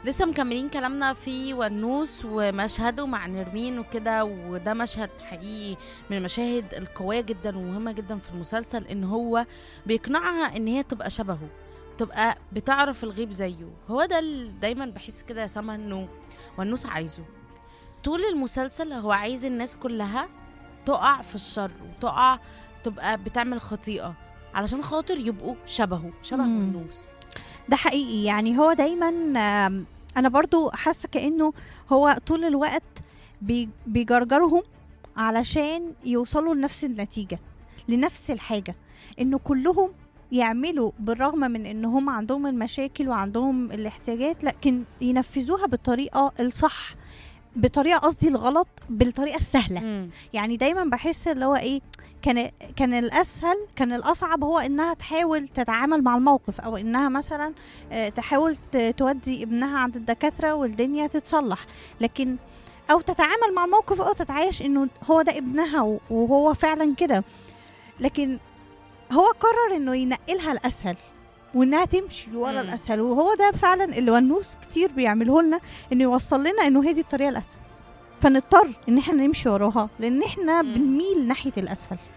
لسه مكملين كلامنا في ونوس ومشهده مع نرمين وكده وده مشهد حقيقي من المشاهد القوية جدا ومهمة جدا في المسلسل ان هو بيقنعها ان هي تبقى شبهه تبقى بتعرف الغيب زيه هو ده اللي دايما بحس كده يا سما انه ونوس عايزه طول المسلسل هو عايز الناس كلها تقع في الشر وتقع تبقى بتعمل خطيئة علشان خاطر يبقوا شبهه شبه مم. ونوس ده حقيقي يعني هو دايما آم، انا برضو حاسه كانه هو طول الوقت بي- بيجرجرهم علشان يوصلوا لنفس النتيجه لنفس الحاجه انه كلهم يعملوا بالرغم من ان هم عندهم المشاكل وعندهم الاحتياجات لكن ينفذوها بالطريقه الصح بطريقه قصدي الغلط بالطريقه السهله مم. يعني دايما بحس اللي هو ايه كان كان الاسهل كان الاصعب هو انها تحاول تتعامل مع الموقف او انها مثلا آه، تحاول ت- تودي ابنها عند الدكاتره والدنيا تتصلح لكن او تتعامل مع الموقف او تتعايش انه هو ده ابنها و- وهو فعلا كده لكن هو قرر انه ينقلها الاسهل وانها تمشي ورا مم. الاسهل وهو ده فعلا اللي ونوس كتير بيعمله لنا انه يوصل لنا انه هي دي الطريقه الاسهل فنضطر ان احنا نمشي وراها لان احنا مم. بنميل ناحيه الاسهل